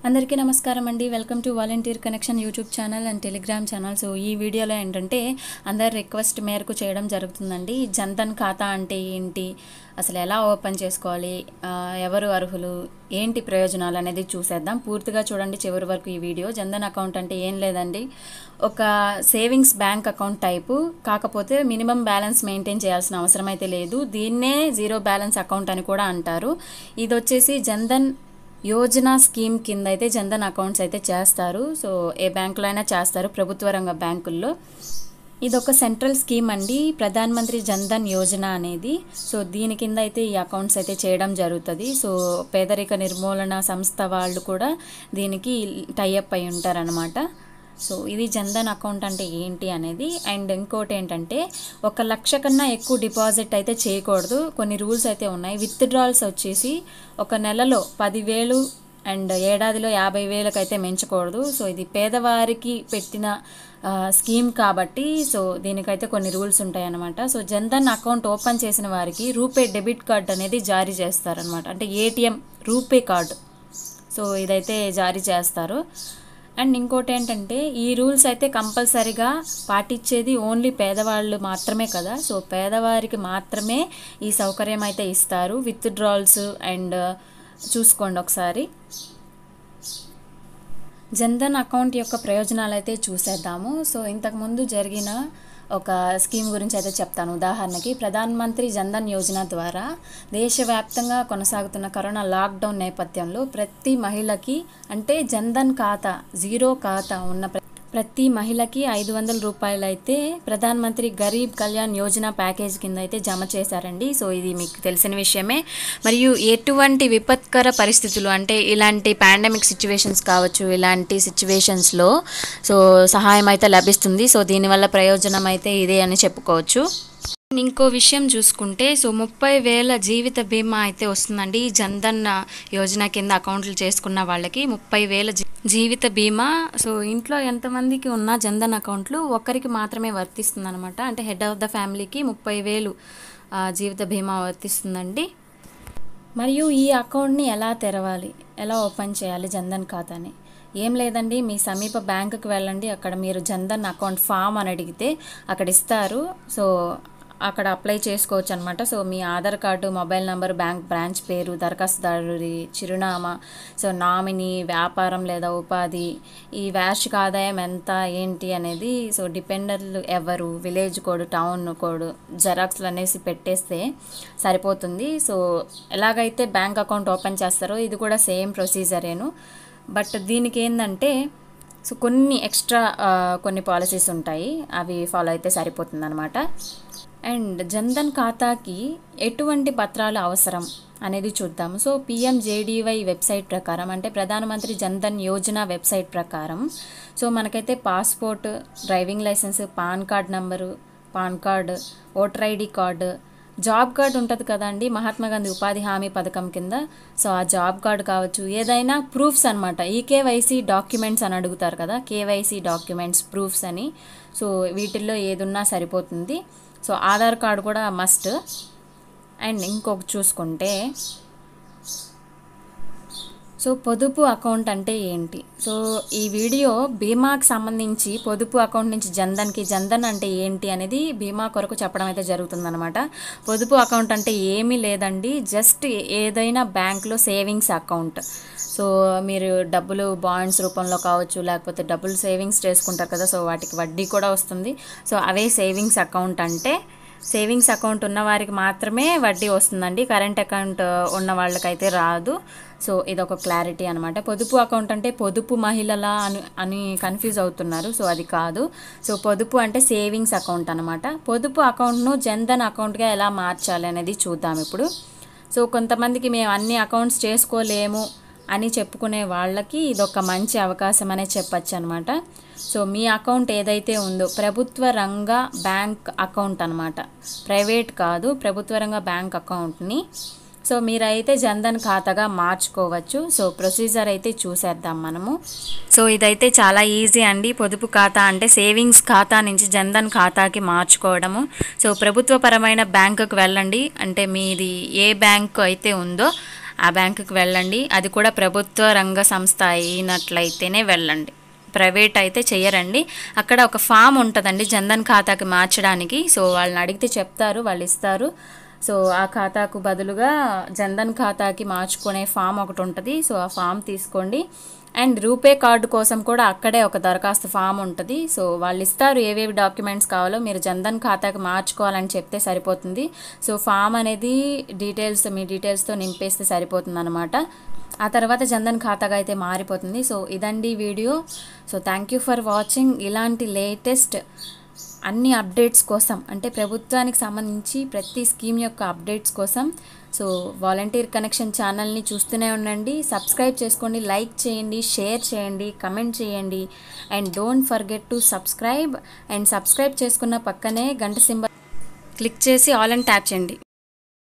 అందరికీ నమస్కారం అండి welcome to volunteer connection YouTube channel and Telegram channel so ఈ వీడియోలో ఏంటంటే అందరి రిక్వెస్ట్ మేరకు చేయడం జరుగుతుందండి జన్ధన్ ఖాతా అంటే ఏంటి అసలు ఎలా ఓపెన్ చేసుకోవాలి ఆ, ఎవరు అర్హులు ఏంటి ప్రయోజనాలు అనేది చూసేద్దాం పూర్తిగా చూడండి చివరి వరకు ఈ వీడియో జన్ధన్ అకౌంట్ అంటే ఏం లేదండి ఒక సేవింగ్స్ బ్యాంక్ అకౌంట్ టైపు కాకపోతే మినిమం బ్యాలెన్స్ మెయింటైన్ చేయాల్సిన అవసరం అయితే లేదు దీన్నే జీరో బ్యాలెన్స్ అకౌంట్ అని కూడా అంటారు ఇది వచ్చేసి జన్ధన్ యోజన స్కీమ్ కింద అయితే జన్ధన్ అకౌంట్స్ అయితే చేస్తారు సో ఏ బ్యాంకులో అయినా చేస్తారు ప్రభుత్వ రంగ బ్యాంకుల్లో ఇది ఒక సెంట్రల్ స్కీమ్ అండి ప్రధాన్ మంత్రి జన్ధన్ యోజన అనేది సో దీని కింద అయితే ఈ అకౌంట్స్ అయితే చేయడం జరుగుతుంది సో పేదరిక నిర్మూలన సంస్థ వాళ్ళు కూడా దీనికి టైఅప్ అయి ఉంటారనమాట సో ఇది జన్ధన్ అకౌంట్ అంటే ఏంటి అనేది అండ్ ఇంకోటి ఏంటంటే ఒక లక్ష కన్నా ఎక్కువ డిపాజిట్ అయితే చేయకూడదు కొన్ని రూల్స్ అయితే ఉన్నాయి విత్డ్రాల్స్ వచ్చేసి ఒక నెలలో పదివేలు అండ్ ఏడాదిలో యాభై వేలకు అయితే మించకూడదు సో ఇది పేదవారికి పెట్టిన ఆ, స్కీమ్ కాబట్టి సో దీనికైతే కొన్ని రూల్స్ ఉంటాయి అన్నమాట సో జన్ధన్ అకౌంట్ ఓపెన్ చేసిన వారికి రూపే డెబిట్ కార్డ్ అనేది జారీ చేస్తారనమాట అంటే ఏటీఎం రూపే కార్డు సో ఇదైతే జారీ చేస్తారు అండ్ ఇంకోటి ఏంటంటే ఈ రూల్స్ అయితే కంపల్సరీగా పాటించేది ఓన్లీ పేదవాళ్ళు మాత్రమే కదా సో పేదవారికి మాత్రమే ఈ సౌకర్యం అయితే ఇస్తారు విత్ డ్రాల్స్ అండ్ చూసుకోండి ఒకసారి జన్ధన్ అకౌంట్ యొక్క ప్రయోజనాలు అయితే చూసేద్దాము సో ఇంతకుముందు జరిగిన ఒక స్కీమ్ గురించి అయితే చెప్తాను ఉదాహరణకి ప్రధాన మంత్రి జన్ధన్ యోజన ద్వారా దేశవ్యాప్తంగా కొనసాగుతున్న కరోనా లాక్డౌన్ నేపథ్యంలో ప్రతి మహిళకి అంటే జన్ధన్ ఖాతా జీరో ఖాతా ఉన్న ప్ర- ప్రతి మహిళకి ఐదు వందల రూపాయలు అయితే ప్రధాన మంత్రి గరీబ్ కళ్యాణ్ యోజన ప్యాకేజ్ కింద అయితే జమ చేశారండి సో ఇది మీకు తెలిసిన విషయమే మరియు ఎటువంటి విపత్కర పరిస్థితులు అంటే ఇలాంటి పాండమిక్ సిచ్యువేషన్స్ కావచ్చు ఇలాంటి సిచ్యువేషన్స్లో సో సహాయం అయితే లభిస్తుంది సో దీనివల్ల ప్రయోజనం అయితే ఇదే అని చెప్పుకోవచ్చు ఇంకో విషయం చూసుకుంటే సో ముప్పై వేల జీవిత బీమా అయితే వస్తుందండి ఈ జన్ధన్ యోజన కింద అకౌంట్లు చేసుకున్న వాళ్ళకి ముప్పై వేల జీ- జీవిత బీమా సో ఇంట్లో ఎంతమందికి ఉన్న జన్ధన్ అకౌంట్లు ఒక్కరికి మాత్రమే వర్తిస్తుంది అనమాట అంటే హెడ్ ఆఫ్ ద ఫ్యామిలీకి ముప్పై వేలు ఆ, జీవిత బీమా వర్తిస్తుందండి మరియు ఈ అకౌంట్ని ఎలా తెరవాలి ఎలా ఓపెన్ చేయాలి జన్ధన్ ఖాతాని ఏం లేదండి మీ సమీప బ్యాంకుకి వెళ్ళండి అక్కడ మీరు జన్ధన్ అకౌంట్ ఫామ్ అని అడిగితే అక్కడ ఇస్తారు సో అక్కడ అప్లై చేసుకోవచ్చు అనమాట సో మీ Aadhaar card mobile number bank branch పేరు దరఖాస్తుదారుడి చిరునామా సో నామినీ వ్యాపారం లేదా ఉపాధి ఈ వార్షిక ఆదాయం ఎంత ఏంటి అనేది సో డిపెండర్లు ఎవరు విలేజ్ కోడ్ టౌన్ కోడ్ జెరాక్స్లు అనేసి పెట్టేస్తే సరిపోతుంది సో ఎలాగైతే బ్యాంక్ అకౌంట్ ఓపెన్ చేస్తారో ఇది కూడా సేమ్ ప్రొసీజరేను బట్ దీనికి ఏంటంటే సో కొన్ని ఎక్స్ట్రా ఆ, కొన్ని పాలసీస్ ఉంటాయి అవి ఫాలో అయితే సరిపోతుంది అనమాట అండ్ జన్ధన్ ఖాతాకి ఎటువంటి పత్రాలు అవసరం అనేది చూద్దాము సో పిఎంజేడీవై వెబ్సైట్ ప్రకారం అంటే ప్రధానమంత్రి జన్ధన్ యోజన వెబ్సైట్ ప్రకారం సో మనకైతే passport driving licence PAN card number PAN card voter ID card job card ఉంటుంది కదండి మహాత్మా గాంధీ ఉపాధి హామీ పథకం కింద సో ఆ జాబ్ కార్డ్ కావచ్చు ఏదైనా ప్రూఫ్స్ అనమాట ఈ కేవైసీ డాక్యుమెంట్స్ అని అడుగుతారు కదా కేవైసీ డాక్యుమెంట్స్ ప్రూఫ్స్ అని సో వీటిల్లో ఏదున్నా సరిపోతుంది సో ఆధార్ కార్డు కూడా మస్ట్ అండ్ ఇంకొక చూసుకుంటే సో పొదుపు అకౌంట్ అంటే ఏంటి సో ఈ వీడియో బీమాకి సంబంధించి పొదుపు అకౌంట్ నుంచి జన్ధన్కి జన్ధన్ అంటే ఏంటి అనేది బీమా కొరకు చెప్పడం అయితే జరుగుతుందన్నమాట పొదుపు అకౌంట్ అంటే ఏమీ లేదండి జస్ట్ ఏదైనా బ్యాంక్లో సేవింగ్స్ అకౌంట్ సో మీరు డబ్బులు బాండ్స్ రూపంలో కావచ్చు లేకపోతే డబ్బులు సేవింగ్స్ చేసుకుంటారు కదా సో వాటికి వడ్డీ కూడా వస్తుంది సో అవే సేవింగ్స్ అకౌంట్ అంటే సేవింగ్స్ అకౌంట్ ఉన్న వారికి మాత్రమే వడ్డీ వస్తుందండి కరెంట్ అకౌంట్ ఉన్న వాళ్ళకైతే రాదు సో ఇదొక క్లారిటీ అనమాట పొదుపు అకౌంట్ అంటే పొదుపు మహిళల అని అని కన్ఫ్యూజ్ అవుతున్నారు సో అది కాదు సో పొదుపు అంటే సేవింగ్స్ అకౌంట్ అనమాట పొదుపు అకౌంట్ను జన్ధన్ అకౌంట్గా ఎలా మార్చాలి అనేది చూద్దాం ఇప్పుడు సో కొంతమందికి మేము అన్ని అకౌంట్స్ చేసుకోలేము అని చెప్పుకునే వాళ్ళకి ఇదొక మంచి అవకాశం అనే చెప్పచ్చు అనమాట సో మీ అకౌంట్ ఏదైతే ఉందో ప్రభుత్వ రంగ బ్యాంక్ అకౌంట్ అనమాట ప్రైవేట్ కాదు ప్రభుత్వ రంగ బ్యాంక్ అకౌంట్ని సో మీరైతే జన్ధన్ ఖాతాగా మార్చుకోవచ్చు సో ప్రొసీజర్ అయితే చూసేద్దాం మనము సో ఇదైతే చాలా ఈజీ అండి పొదుపు ఖాతా అంటే సేవింగ్స్ ఖాతా నుంచి జన్ధన్ ఖాతాకి మార్చుకోవడము సో ప్రభుత్వపరమైన బ్యాంకుకు వెళ్ళండి అంటే మీది ఏ బ్యాంకు అయితే ఉందో ఆ బ్యాంకుకి వెళ్ళండి అది కూడా ప్రభుత్వ రంగ సంస్థ అయినట్లయితేనే వెళ్ళండి ప్రైవేట్ అయితే చెయ్యరండి అక్కడ ఒక ఫామ్ ఉంటుందండి జన్ధన్ ఖాతాకి మార్చడానికి సో వాళ్ళని అడిగితే చెప్తారు వాళ్ళు ఇస్తారు సో ఆ ఖాతాకు బదులుగా జన్ధన్ ఖాతాకి మార్చుకునే ఫామ్ ఒకటి ఉంటుంది సో ఆ ఫామ్ తీసుకోండి అండ్ రూపే కార్డు కోసం కూడా అక్కడే ఒక దరఖాస్తు ఫామ్ ఉంటుంది సో వాళ్ళు ఇస్తారు ఏవేవి డాక్యుమెంట్స్ కావాలో మీరు జన్ధన్ ఖాతాకి మార్చుకోవాలని చెప్తే సరిపోతుంది సో ఫామ్ అనేది డీటెయిల్స్ మీ డీటెయిల్స్తో నింపేస్తే సరిపోతుంది అనమాట ఆ తర్వాత జన్ధన్ ఖాతాగా అయితే మారిపోతుంది సో ఇదండి video so thank you for watching ఇలాంటి లేటెస్ట్ అన్ని అప్డేట్స్ కోసం అంటే ప్రభుత్వానికి సంబంధించి ప్రతి స్కీమ్ యొక్క అప్డేట్స్ కోసం సో వాలంటీర్ కనెక్షన్ ఛానల్ని చూస్తూనే ఉండండి సబ్స్క్రైబ్ చేసుకోండి లైక్ చేయండి షేర్ చేయండి కమెంట్ చేయండి and don't forget to subscribe and subscribe చేసుకున్న పక్కనే గంట సింబల్ క్లిక్ చేసి ఆల్ అండ్ ట్యాప్ చేయండి